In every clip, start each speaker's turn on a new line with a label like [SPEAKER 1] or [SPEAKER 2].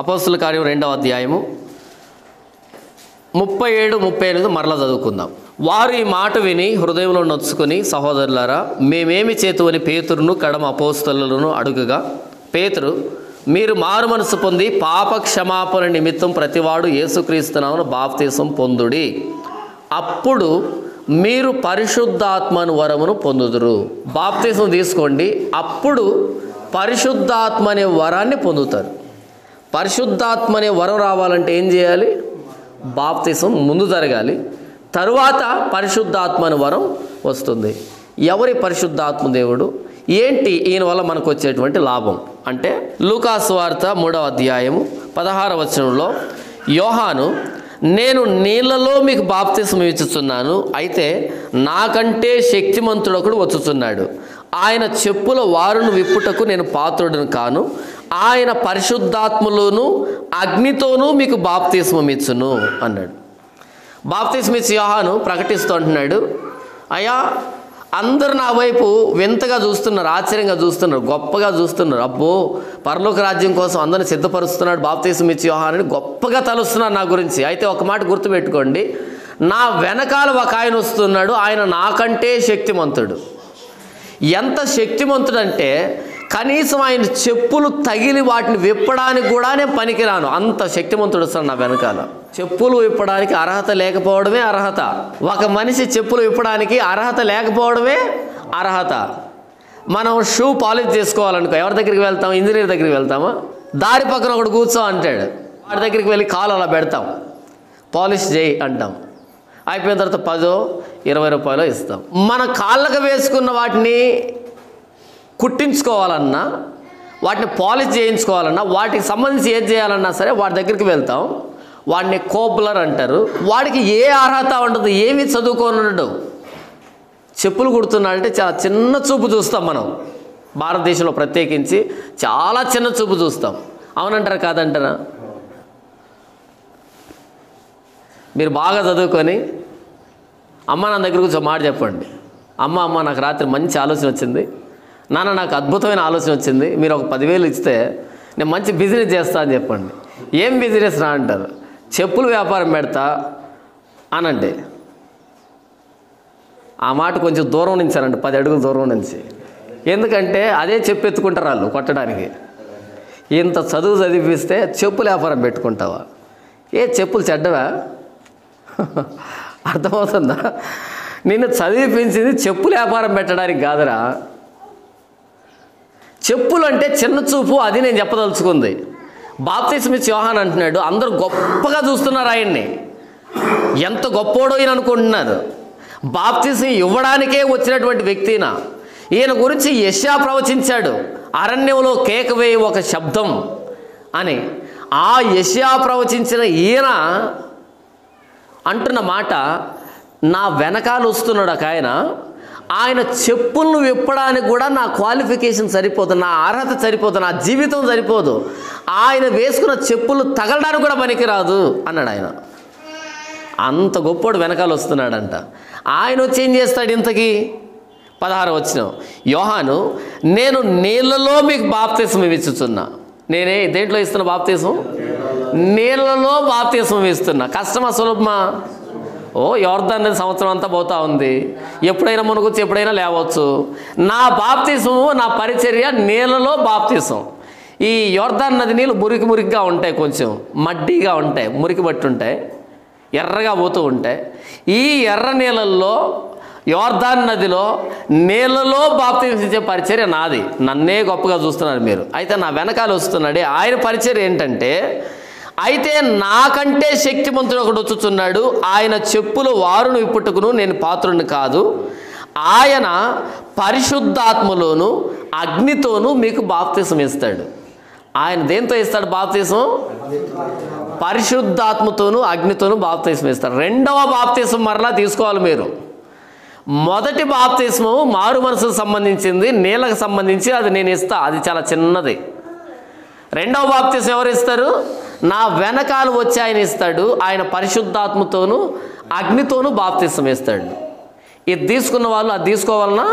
[SPEAKER 1] అపోస్తుల కార్యం రెండవ అధ్యాయము ముప్పై ఏడు ముప్పై ఎనిమిది మరలా చదువుకుందాం వారు ఈ మాట విని హృదయంలో నొచ్చుకొని సహోదరులారా మేమేమి చేతువని పేతురును కడమ అపోస్తలను అడుగుగా పేతురు మీరు మారు మనసు పొంది పాప క్షమాపణ నిమిత్తం ప్రతివాడు యేసుక్రీస్తునామను బాప్తీసం పొందుడి అప్పుడు మీరు పరిశుద్ధాత్మను వరమును పొందుదురు బాప్తీసం తీసుకోండి అప్పుడు పరిశుద్ధాత్మ అనే వరాన్ని పొందుతారు పరిశుద్ధాత్మ అనే వరం రావాలంటే ఏం చేయాలి బాప్తిసం ముందు జరగాలి తరువాత పరిశుద్ధాత్మ అనే వరం వస్తుంది ఎవరి పరిశుద్ధాత్మ దేవుడు ఏంటి ఈయన వల్ల మనకు వచ్చేటువంటి లాభం అంటే లూకాసు వార్త మూడవ అధ్యాయము పదహార వచనంలో యోహాను నేను నీళ్ళలో మీకు బాప్తిసం ఇచ్చుచున్నాను అయితే నాకంటే శక్తిమంతుడొకడు వచ్చుచున్నాడు ఆయన చెప్పుల వారును విప్పుటకు నేను పాత్రుడను కాను ఆయన పరిశుద్ధాత్మలోను అగ్నితోనూ మీకు బాప్తిస్మం ఇచ్చును అన్నాడు బాప్తిస్మ ఇచ్చి యోహాను ప్రకటిస్తూ అంటున్నాడు అయ్యా అందరు నా వైపు వింతగా చూస్తున్నారు ఆశ్చర్యంగా చూస్తున్నారు గొప్పగా చూస్తున్నారు అబ్బో పరలోక రాజ్యం కోసం అందరిని సిద్ధపరుస్తున్నాడు బాప్తీసం ఇచ్చి యోహానని గొప్పగా తలుస్తున్నారు నా గురించి అయితే ఒక మాట గుర్తుపెట్టుకోండి నా వెనకాల ఒక ఆయన వస్తున్నాడు ఆయన నాకంటే శక్తిమంతుడు ఎంత శక్తిమంతుడంటే కనీసం ఆయన చెప్పులు తగిలి వాటిని విప్పడానికి కూడా నేను పనికిరాను అంత శక్తిమంతుడు వస్తాడు నా వెనకాల చెప్పులు విప్పడానికి అర్హత లేకపోవడమే అర్హత ఒక మనిషి చెప్పులు విప్పడానికి అర్హత లేకపోవడమే అర్హత మనం షూ పాలిష్ చేసుకోవాలనుకో ఎవరి దగ్గరికి వెళ్తాం ఇంజనీర్ దగ్గరికి వెళ్తామా దారి పక్కన ఒకడు కూర్చో అంటాడు వాడి దగ్గరికి వెళ్ళి కాలు అలా పెడతాం పాలిష్ చేయి అంటాం అయిపోయిన తర్వాత పదో ఇరవై రూపాయలు ఇస్తాం మన కాళ్ళకు వేసుకున్న వాటిని కుట్టించుకోవాలన్నా వాటిని పాలిష్ చేయించుకోవాలన్నా వాటికి సంబంధించి ఏది చేయాలన్నా సరే వాడి దగ్గరికి వెళ్తాం వాడిని కోబ్లర్ అంటారు వాడికి ఏ అర్హత ఉండదు ఏమి చదువుకోనుండడు చెప్పులు కుడుతున్నాడంటే చాలా చిన్న చూపు చూస్తాం మనం భారతదేశంలో ప్రత్యేకించి చాలా చిన్న చూపు చూస్తాం అవునంటారా కాదంటారా మీరు బాగా చదువుకొని అమ్మ నా దగ్గర కూర్చో మాట చెప్పండి అమ్మ అమ్మ నాకు రాత్రి మంచి ఆలోచన వచ్చింది నాన్న నాకు అద్భుతమైన ఆలోచన వచ్చింది మీరు ఒక పదివేలు ఇస్తే నేను మంచి బిజినెస్ చేస్తా అని చెప్పండి ఏం బిజినెస్ రా అంటారు చెప్పులు వ్యాపారం పెడతా అనండి ఆ మాట కొంచెం దూరం నుంచి అనండి పది అడుగుల దూరం నుంచి ఎందుకంటే అదే చెప్పు ఎత్తుకుంటారు వాళ్ళు కొట్టడానికి ఇంత చదువు చదివిస్తే చెప్పులు వ్యాపారం పెట్టుకుంటావా ఏ చెప్పులు చెడ్డవా అర్థమవుతుందా నిన్ను చదివిపించింది చెప్పులు వ్యాపారం పెట్టడానికి కాదురా చెప్పులు అంటే చిన్న చూపు అది నేను చెప్పదలుచుకుంది బాప్తిస్మిచ్ యోహాన్ అంటున్నాడు అందరూ గొప్పగా చూస్తున్నారు ఆయన్ని ఎంత గొప్పోడో ఈయన అనుకుంటున్నారు బాప్తిసం ఇవ్వడానికే వచ్చినటువంటి వ్యక్తిన ఈయన గురించి యశా ప్రవచించాడు అరణ్యంలో కేక వేయి ఒక శబ్దం అని ఆ యశా ప్రవచించిన ఈయన అంటున్న మాట నా వెనకాల వస్తున్నాడు ఒక ఆయన ఆయన చెప్పులను విప్పడానికి కూడా నా క్వాలిఫికేషన్ సరిపోదు నా అర్హత సరిపోదు నా జీవితం సరిపోదు ఆయన వేసుకున్న చెప్పులు తగలడానికి కూడా పనికిరాదు అన్నాడు ఆయన అంత గొప్పోడు వెనకాల వస్తున్నాడంట ఆయన వచ్చి ఏం చేస్తాడు ఇంతకీ పదహారు వచ్చిన యోహాను నేను నీళ్ళలో మీకు బాప్తీసం ఇచ్చుతున్నా నేనే దేంట్లో ఇస్తున్నా బాప్తీసం నీళ్ళలో బాప్తీసం ఇస్తున్నా కష్టమా సులభమా ఓ యోర్ధన్ అనేది సంవత్సరం అంతా పోతా ఉంది ఎప్పుడైనా మునుగొచ్చు ఎప్పుడైనా లేవచ్చు నా బాప్తీసము నా పరిచర్య నీళ్ళలో బాప్తీసం ఈ యోర్ధన్ నది నీళ్ళు మురికి మురికిగా ఉంటాయి కొంచెం మడ్డిగా ఉంటాయి మురికి బట్టి ఉంటాయి ఎర్రగా పోతూ ఉంటాయి ఈ ఎర్ర నీళ్ళల్లో యోర్ధాన్ నదిలో నీళ్ళలో బాప్తించే పరిచర్య నాది నన్నే గొప్పగా చూస్తున్నారు మీరు అయితే నా వెనకాల వస్తున్నాడే ఆయన పరిచర్య ఏంటంటే అయితే నాకంటే శక్తిమంతుడు ఒకడు వచ్చుచున్నాడు ఆయన చెప్పులు వారును ఇప్పుటకును నేను పాత్రుని కాదు ఆయన పరిశుద్ధాత్మలోను అగ్నితోనూ మీకు బాప్తిసం ఇస్తాడు ఆయన దేంతో ఇస్తాడు బాప్తిసం పరిశుద్ధాత్మతోనూ అగ్నితోనూ బాప్తిసం ఇస్తాడు రెండవ బాప్తిసం మరలా తీసుకోవాలి మీరు మొదటి బాప్తిస్మము మారు మనసుకు సంబంధించింది నీళ్ళకు సంబంధించి అది నేను ఇస్తా అది చాలా చిన్నది రెండవ బాప్తిసం ఎవరు ఇస్తారు నా వెనకాల వచ్చి ఆయన ఇస్తాడు ఆయన పరిశుద్ధాత్మతోనూ అగ్నితోనూ బాప్తిసం ఇస్తాడు ఇది తీసుకున్న వాళ్ళు అది తీసుకోవాలన్నా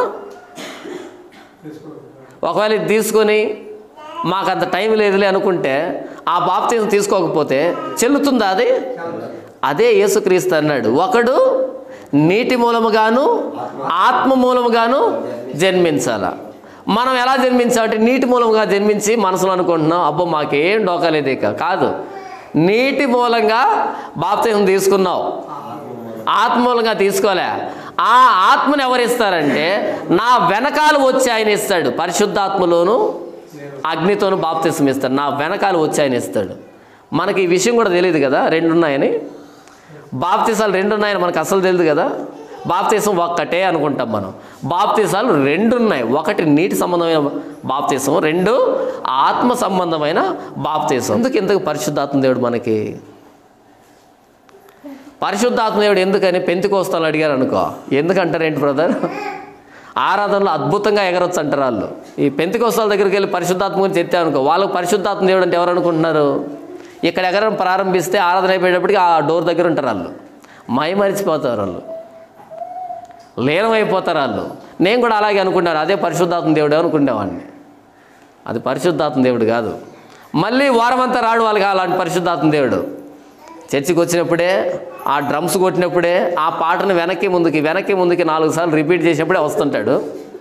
[SPEAKER 1] ఒకవేళ ఇది తీసుకొని మాకు అంత టైం లేదులే అనుకుంటే ఆ బాప్తీసం తీసుకోకపోతే చెల్లుతుందా అది అదే యేసుక్రీస్తు అన్నాడు ఒకడు నీటి మూలముగాను ఆత్మ మూలముగాను జన్మించాల మనం ఎలా జన్మించాలంటే నీటి మూలముగా జన్మించి మనసులో అనుకుంటున్నాం అబ్బో మాకేం డోకలేదు ఇక కాదు నీటి మూలంగా బాప్తీసం తీసుకున్నావు ఆత్మ మూలంగా తీసుకోలే ఆ ఆత్మను ఎవరు ఇస్తారంటే నా వెనకాల వచ్చి ఆయన ఇస్తాడు పరిశుద్ధాత్మలోను అగ్నితోను బాప్తీసం ఇస్తాడు నా వెనకాల వచ్చి ఆయన ఇస్తాడు మనకి ఈ విషయం కూడా తెలియదు కదా రెండు ఉన్నాయని బాప్తీసాలు రెండు ఉన్నాయని మనకు అసలు తెలియదు కదా బాప్తీసం ఒక్కటే అనుకుంటాం మనం బాప్తీసాలు రెండు ఉన్నాయి ఒకటి నీటి సంబంధమైన బాప్తీసం రెండు ఆత్మ సంబంధమైన బాప్తీసం ఎందుకు ఎందుకు పరిశుద్ధాత్మ దేవుడు మనకి పరిశుద్ధాత్మ దేవుడు ఎందుకని పెంతికోస్తాలు అడిగారు అనుకో ఎందుకంటారు ఏంటి బ్రదర్ ఆరాధనలో అద్భుతంగా ఎగరొచ్చు అంటారు వాళ్ళు ఈ పెంతికోస్తాల దగ్గరికి వెళ్ళి పరిశుద్ధాత్మ గురించి ఎత్తే అనుకో వాళ్ళకు పరిశుద్ధాత్మ దేవుడు అంటే ఎవరు అనుకుంటున్నారు ఇక్కడ ఎగరడం ప్రారంభిస్తే ఆరాధన అయిపోయేటప్పటికి ఆ డోర్ దగ్గర ఉంటారు వాళ్ళు మై మరిచిపోతారు వాళ్ళు లీనమైపోతారు వాళ్ళు నేను కూడా అలాగే అనుకున్నాను అదే పరిశుద్ధాత్మ దేవుడు అనుకునేవాడిని అది పరిశుద్ధాత్మ దేవుడు కాదు మళ్ళీ వారం అంతా రాడు వాళ్ళకి అలాంటి పరిశుద్ధాత్మ దేవుడు చర్చికి వచ్చినప్పుడే ఆ డ్రమ్స్ కొట్టినప్పుడే ఆ పాటను వెనక్కి ముందుకి వెనక్కి ముందుకి నాలుగు సార్లు రిపీట్ చేసినప్పుడే వస్తుంటాడు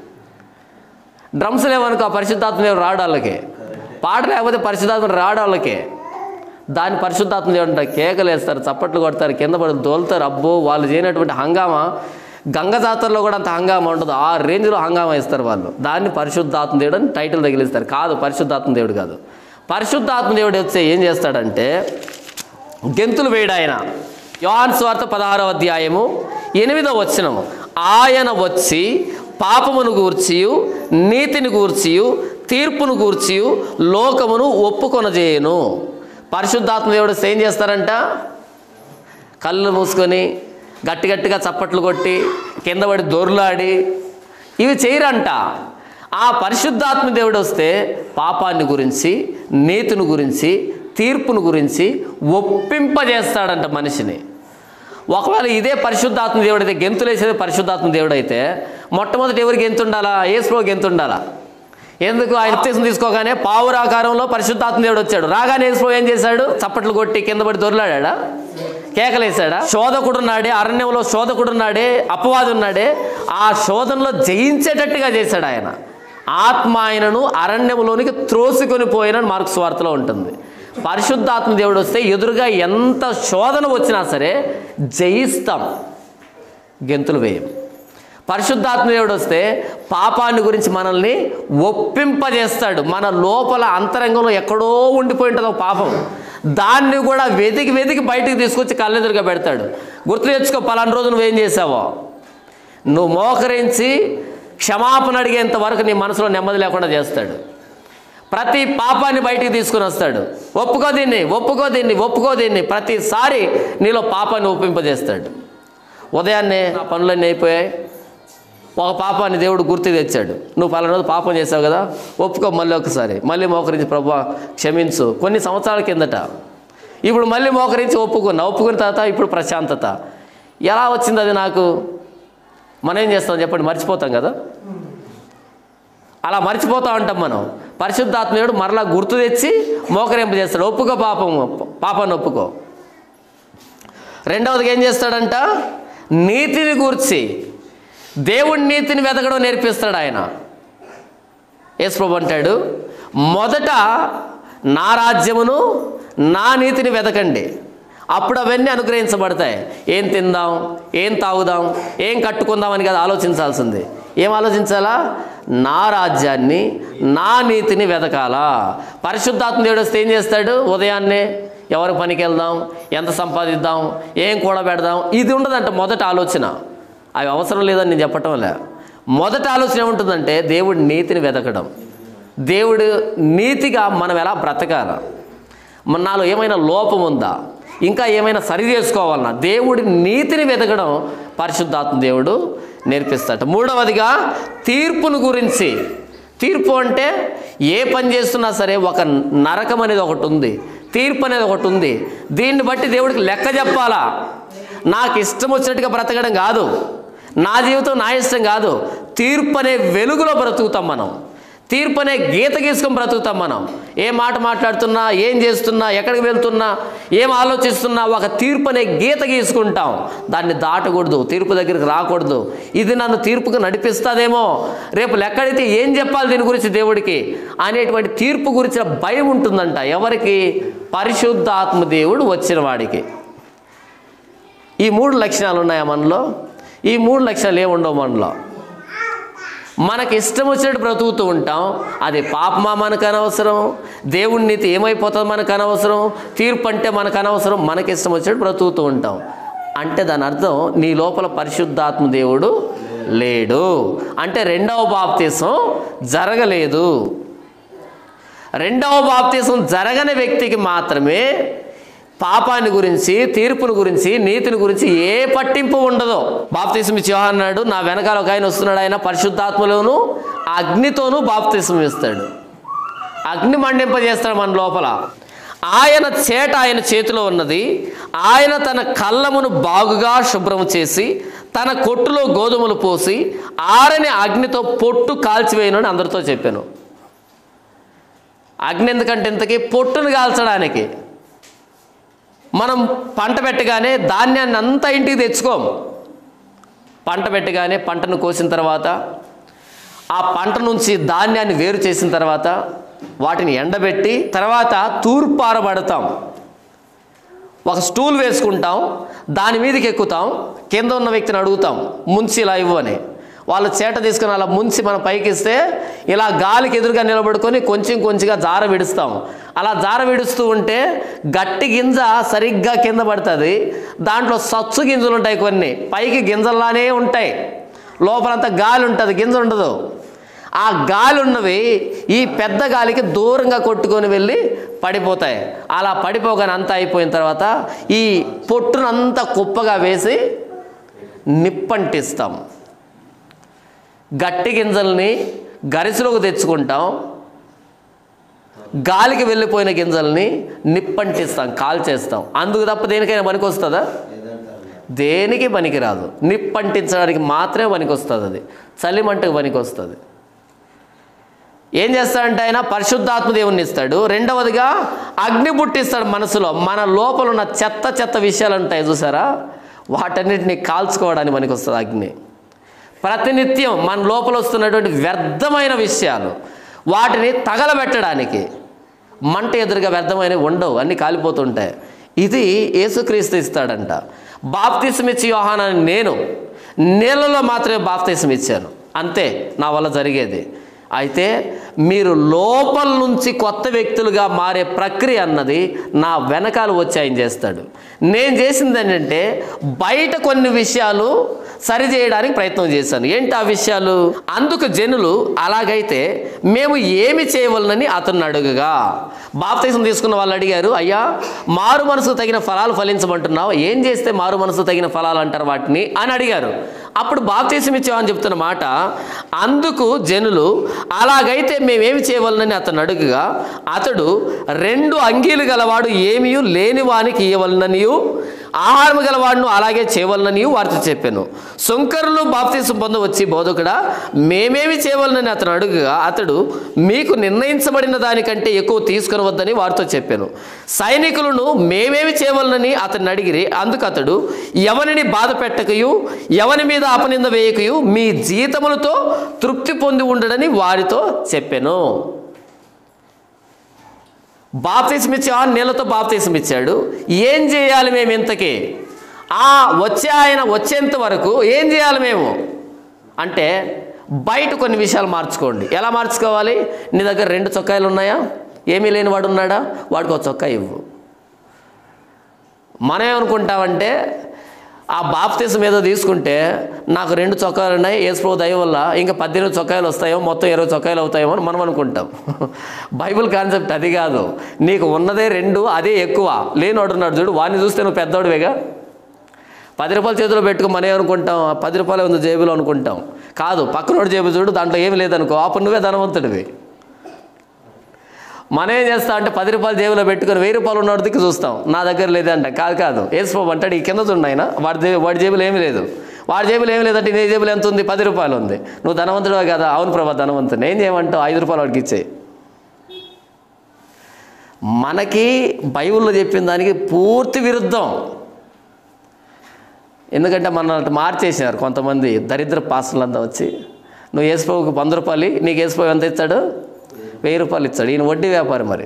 [SPEAKER 1] డ్రమ్స్ లేవనుకో ఆ పరిశుద్ధాత్మ దేవుడు రాడు వాళ్ళకి పాట లేకపోతే పరిశుద్ధాత్మ రాడు వాళ్ళకి దాని పరిశుద్ధాత్మ దేవుడు అంటారు కేకలు వేస్తారు చప్పట్లు కొడతారు కింద పడి దోలుతారు అబ్బో వాళ్ళు చేయనటువంటి హంగామా గంగ జాతరలో కూడా అంత హంగామా ఉండదు ఆ రేంజ్లో హంగామా ఇస్తారు వాళ్ళు దాన్ని పరిశుద్ధాత్మ దేవుడు అని టైటిల్ తగిలిస్తారు కాదు పరిశుద్ధాత్మ దేవుడు కాదు పరిశుద్ధాత్మ దేవుడు వచ్చే ఏం చేస్తాడంటే గెంతులు వేయడు ఆయన యోహాన్ స్వార్థ పదహారవ అధ్యాయము ఎనిమిదవ వచనము ఆయన వచ్చి పాపమును గూర్చియు నీతిని గూర్చియు తీర్పును గూర్చియు లోకమును ఒప్పుకొనజేయను పరిశుద్ధాత్మ దేవుడు ఏం చేస్తారంట కళ్ళు మూసుకొని గట్టి గట్టిగా చప్పట్లు కొట్టి కింద పడి దొర్లాడి ఇవి చేయరంట ఆ పరిశుద్ధాత్మ దేవుడు వస్తే పాపాన్ని గురించి నీతిని గురించి తీర్పును గురించి ఒప్పింపజేస్తాడంట మనిషిని ఒకవేళ ఇదే పరిశుద్ధాత్మ దేవుడు అయితే గెంతులేసేది పరిశుద్ధాత్మ దేవుడు అయితే మొట్టమొదటి ఎవరు గెంతుండాలా ఏసులో గెంతుండాలా ఎందుకు ఆయన ఉత్తేసం తీసుకోగానే పావురాకారంలో పరిశుద్ధాత్మ దేవుడు వచ్చాడు రాగానే ఏసులో ఏం చేశాడు చప్పట్లు కొట్టి కింద పడి దొరిలాడా కేకలేశాడా శోధకుడున్నాడే అరణ్యంలో శోధకుడున్నాడే అపవాదున్నాడే ఆ శోధనలో జయించేటట్టుగా చేశాడు ఆయన ఆత్మ ఆయనను అరణ్యంలోనికి త్రోసుకొని పోయినని మార్క్స్ వార్తలో ఉంటుంది పరిశుద్ధాత్మ దేవుడు వస్తే ఎదురుగా ఎంత శోధన వచ్చినా సరే జయిస్తాం గెంతులు వేయం పరిశుద్ధాత్మ దేవుడు వస్తే పాపాన్ని గురించి మనల్ని ఒప్పింపజేస్తాడు మన లోపల అంతరంగంలో ఎక్కడో ఉండిపోయి ఉంటుంది ఒక పాపం దాన్ని కూడా వెతికి వెతికి బయటికి తీసుకొచ్చి కళ్ళెదురుగా పెడతాడు గుర్తు తెచ్చుకో పలానా రోజు నువ్వేం చేసావో నువ్వు మోకరించి క్షమాపణ అడిగేంత వరకు నీ మనసులో నెమ్మది లేకుండా చేస్తాడు ప్రతి పాపాన్ని బయటికి తీసుకుని వస్తాడు ఒప్పుకో దీన్ని ఒప్పుకో దీన్ని ఒప్పుకో దీన్ని ప్రతిసారి నీలో పాపాన్ని ఒప్పింపజేస్తాడు ఉదయాన్నే నా పనులన్నీ అయిపోయాయి ఒక పాపాన్ని దేవుడు గుర్తు తెచ్చాడు నువ్వు పలానా రోజు పాపం చేసావు కదా ఒప్పుకో మళ్ళీ ఒకసారి మళ్ళీ మోకరించి ప్రభా క్షమించు కొన్ని సంవత్సరాల కిందట ఇప్పుడు మళ్ళీ మోకరించి ఒప్పుకున్నా ఒప్పుకున్న తర్వాత ఇప్పుడు ప్రశాంతత ఎలా వచ్చింది అది నాకు మనం ఏం చేస్తాం చెప్పండి మర్చిపోతాం కదా అలా మర్చిపోతా ఉంటాం మనం పరిశుద్ధాత్మయుడు మరలా గుర్తు తెచ్చి మోకరింప చేస్తాడు ఒప్పుకో పాపం పాపాన్ని ఒప్పుకో రెండవదిగా ఏం చేస్తాడంట నీతిని గూర్చి దేవుడి నీతిని వెతకడం నేర్పిస్తాడు ఆయన యేసుప్రభు అంటాడు మొదట నా రాజ్యమును నా నీతిని వెతకండి అప్పుడు అవన్నీ అనుగ్రహించబడతాయి ఏం తిందాం ఏం తాగుదాం ఏం కట్టుకుందాం అని కదా ఆలోచించాల్సింది ఏం ఆలోచించాలా నా రాజ్యాన్ని నా నీతిని వెతకాలా పరిశుద్ధాత్మ దేవుడు వస్తే ఏం చేస్తాడు ఉదయాన్నే ఎవరి పనికి వెళ్దాం ఎంత సంపాదిద్దాం ఏం కూడబెడదాం ఇది ఉండదంట మొదట ఆలోచన అవి అవసరం లేదని నేను చెప్పటం లే మొదట ఆలోచన ఏముంటుందంటే దేవుడి నీతిని వెతకడం దేవుడు నీతిగా మనం ఎలా బ్రతకాల మన నాలో ఏమైనా లోపం ఉందా ఇంకా ఏమైనా సరి చేసుకోవాలన్నా దేవుడి నీతిని వెతకడం పరిశుద్ధాత్మ దేవుడు నేర్పిస్తాడు మూడవదిగా తీర్పును గురించి తీర్పు అంటే ఏ పని చేస్తున్నా సరే ఒక నరకం అనేది ఒకటి ఉంది తీర్పు అనేది ఒకటి ఉంది దీన్ని బట్టి దేవుడికి లెక్క చెప్పాలా నాకు ఇష్టం వచ్చినట్టుగా బ్రతకడం కాదు నా జీవితం నా ఇష్టం కాదు తీర్పు అనే వెలుగులో బ్రతుకుతాం మనం తీర్పు అనే గీత గీసుకొని బ్రతుకుతాం మనం ఏ మాట మాట్లాడుతున్నా ఏం చేస్తున్నా ఎక్కడికి వెళ్తున్నా ఏం ఆలోచిస్తున్నా ఒక తీర్పు అనే గీత గీసుకుంటాం దాన్ని దాటకూడదు తీర్పు దగ్గరికి రాకూడదు ఇది నన్ను తీర్పుకు నడిపిస్తుందేమో రేపు లెక్కడితే ఏం చెప్పాలి దీని గురించి దేవుడికి అనేటువంటి తీర్పు గురించిన భయం ఉంటుందంట ఎవరికి పరిశుద్ధాత్మ దేవుడు వచ్చిన వాడికి ఈ మూడు లక్షణాలు ఉన్నాయా మనలో ఈ మూడు లక్షణాలు ఏముండవు మనలో మనకి ఇష్టం వచ్చినట్టు బ్రతుకుతూ ఉంటాం అది పాపమా మనకు అనవసరం దేవుడి నీతి ఏమైపోతుంది మనకు అనవసరం తీర్పు అంటే మనకు అనవసరం మనకి ఇష్టం వచ్చినట్టు బ్రతుకుతూ ఉంటాం అంటే దాని అర్థం నీ లోపల పరిశుద్ధాత్మ దేవుడు లేడు అంటే రెండవ బాప్తీసం జరగలేదు రెండవ బాప్తీసం జరగని వ్యక్తికి మాత్రమే పాపాన్ని గురించి తీర్పుని గురించి నీతిని గురించి ఏ పట్టింపు ఉండదు బాప్తీసం ఇచ్చి అన్నాడు నా వెనకాల ఒక ఆయన వస్తున్నాడు ఆయన పరిశుద్ధాత్మలోను అగ్నితోనూ బాప్తీసం ఇస్తాడు అగ్ని మండింపజేస్తాడు మన లోపల ఆయన చేట ఆయన చేతిలో ఉన్నది ఆయన తన కళ్ళమును బాగుగా శుభ్రం చేసి తన కొట్టులో గోధుమలు పోసి ఆరని అగ్నితో పొట్టు కాల్చివేయను అని అందరితో చెప్పాను అగ్ని ఎందుకంటే ఇంతకీ పొట్టును కాల్చడానికి మనం పంట పెట్టగానే ధాన్యాన్ని అంతా ఇంటికి తెచ్చుకోం పంట పెట్టగానే పంటను కోసిన తర్వాత ఆ పంట నుంచి ధాన్యాన్ని వేరు చేసిన తర్వాత వాటిని ఎండబెట్టి తర్వాత తూర్పారబడతాం ఒక స్టూల్ వేసుకుంటాం దాని మీదకి ఎక్కుతాం కింద ఉన్న వ్యక్తిని అడుగుతాం ముంచి ఇలా ఇవ్వు అని వాళ్ళు చేట తీసుకుని అలా ముంచి మనం పైకి ఇస్తే ఇలా గాలికి ఎదురుగా నిలబడుకొని కొంచెం కొంచెంగా జార విడుస్తాం అలా జార విడుస్తూ ఉంటే గట్టి గింజ సరిగ్గా కింద పడుతుంది దాంట్లో సచ్చు గింజలు ఉంటాయి కొన్ని పైకి గింజల్లానే ఉంటాయి లోపలంతా గాలి ఉంటుంది గింజ ఉండదు ఆ గాలి ఉన్నవి ఈ పెద్ద గాలికి దూరంగా కొట్టుకొని వెళ్ళి పడిపోతాయి అలా పడిపోగానే అంతా అయిపోయిన తర్వాత ఈ పొట్టునంతా కుప్పగా వేసి నిప్పంటిస్తాం గట్టి గింజల్ని గరిసెలోకి తెచ్చుకుంటాం గాలికి వెళ్ళిపోయిన గింజల్ని నిప్పంటిస్తాం కాల్చేస్తాం అందుకు తప్ప దేనికైనా పనికి వస్తుందా దేనికి పనికిరాదు నిప్పంటించడానికి మాత్రమే పనికి వస్తుంది అది చలిమంటకు పనికి వస్తుంది ఏం చేస్తాడంటే ఆయన పరిశుద్ధాత్మ దేవుణ్ణి ఇస్తాడు రెండవదిగా అగ్ని పుట్టిస్తాడు మనసులో మన లోపల ఉన్న చెత్త చెత్త విషయాలు ఉంటాయి చూసారా వాటన్నిటిని కాల్చుకోవడానికి మనకి వస్తుంది అగ్ని ప్రతినిత్యం మన లోపల వస్తున్నటువంటి వ్యర్థమైన విషయాలు వాటిని తగలబెట్టడానికి మంట ఎదురుగా వ్యర్థమైనవి ఉండవు అన్నీ కాలిపోతుంటాయి ఇది యేసుక్రీస్తు ఇస్తాడంట బాప్తిసం ఇచ్చి యోహానాన్ని నేను నీళ్ళలో మాత్రమే బాప్తిసం ఇచ్చాను అంతే నా వల్ల జరిగేది అయితే మీరు లోపల నుంచి కొత్త వ్యక్తులుగా మారే ప్రక్రియ అన్నది నా వెనకాల వచ్చి ఆయన చేస్తాడు నేను చేసింది ఏంటంటే బయట కొన్ని విషయాలు సరి చేయడానికి ప్రయత్నం చేశాను ఏంటి ఆ విషయాలు అందుకు జనులు అలాగైతే మేము ఏమి చేయవలనని అతన్ని అడుగగా బాప్తీసం తీసుకున్న వాళ్ళు అడిగారు అయ్యా మారు మనసు తగిన ఫలాలు ఫలించమంటున్నావు ఏం చేస్తే మారు మనసు తగిన ఫలాలు అంటారు వాటిని అని అడిగారు అప్పుడు బాప్తీసం ఇచ్చామని చెప్తున్న మాట అందుకు జనులు అలాగైతే మేమేమి చేయవలనని అతను అడుగుగా అతడు రెండు అంగీలు గలవాడు ఏమీ లేని వానికి ఇవ్వవలననియు ఆహారం గలవాడును అలాగే చేయవలనని వారితో చెప్పాను సుంకరులు బాప్తీసం పొందవచ్చి బోధకుడా మేమేమి చేయవలనని అతను అడుగుగా అతడు మీకు నిర్ణయించబడిన దానికంటే ఎక్కువ తీసుకుని వద్దని వారితో చెప్పాను సైనికులను మేమేమి చేయవలనని అతన్ని అడిగిరి అందుకు అతడు ఎవరిని బాధ పెట్టకయు ఎవరి మీద అపనింద వేయకయు మీ జీతములతో తృప్తి పొంది ఉండడని వారితో చెప్పాను బాప్తీసం ఇచ్చా నీళ్ళతో బాప్తీసం ఇచ్చాడు ఏం చేయాలి మేము ఇంతకీ ఆ వచ్చే ఆయన వచ్చేంత వరకు ఏం చేయాలి మేము అంటే బయట కొన్ని విషయాలు మార్చుకోండి ఎలా మార్చుకోవాలి నీ దగ్గర రెండు చొక్కాయలు ఉన్నాయా ఏమీ లేని వాడు ఉన్నాడా వాడికి ఒక చొక్కా ఇవ్వు మనం ఏమనుకుంటామంటే ఆ బాప్తీసం ఏదో తీసుకుంటే నాకు రెండు చొక్కాలు ఉన్నాయి యేసుప్రభు దయ వల్ల ఇంకా పద్దెనిమిది చొక్కాయలు వస్తాయో మొత్తం ఇరవై చొక్కాయలు అవుతాయేమో అని మనం అనుకుంటాం బైబిల్ కాన్సెప్ట్ అది కాదు నీకు ఉన్నదే రెండు అదే ఎక్కువ లేనోడు ఉన్నాడు చూడు వాడిని చూస్తే నువ్వు పెద్దోడివేగా పది రూపాయలు చేతిలో పెట్టుకో మనం ఏమనుకుంటాం "ఆ పది రూపాయలు ఉంది జేబులో అనుకుంటాం కాదు పక్కనోడు జేబు చూడు దాంట్లో ఏమి లేదనుకో అప్పుడు నువ్వే ధనవంతుడివి మనం ఏం చేస్తాం అంటే పది రూపాయలు జేబులో పెట్టుకొని వెయ్యి రూపాయలు ఉన్నవాడి దిక్కు చూస్తాం నా దగ్గర లేదంట కాదు కాదు వేసుకో అంటాడు ఈ కింద చూడండి ఆయన వాడి జేబు వాడి జేబులో ఏమీ లేదు వాడి జేబులో ఏం లేదంటే నీ జేబులో ఎంత ఉంది పది రూపాయలు ఉంది నువ్వు ధనవంతుడు కదా అవును ప్రభా ధనవంతుడు ఏం చేయమంటావు ఐదు రూపాయలు వాడికి ఇచ్చేయి మనకి బైబిల్లో చెప్పిన దానికి పూర్తి విరుద్ధం ఎందుకంటే మన మార్చేసినారు కొంతమంది దరిద్ర పాసలంతా వచ్చి నువ్వు ఏసుప్రభుకి వంద రూపాయలు ఇయ్యి, నీకు ఏసుప్రభు ఎంత ఇస్తాడు వెయ్యి రూపాయలు ఇస్తాడు ఈయన వడ్డీ వ్యాపారి మరి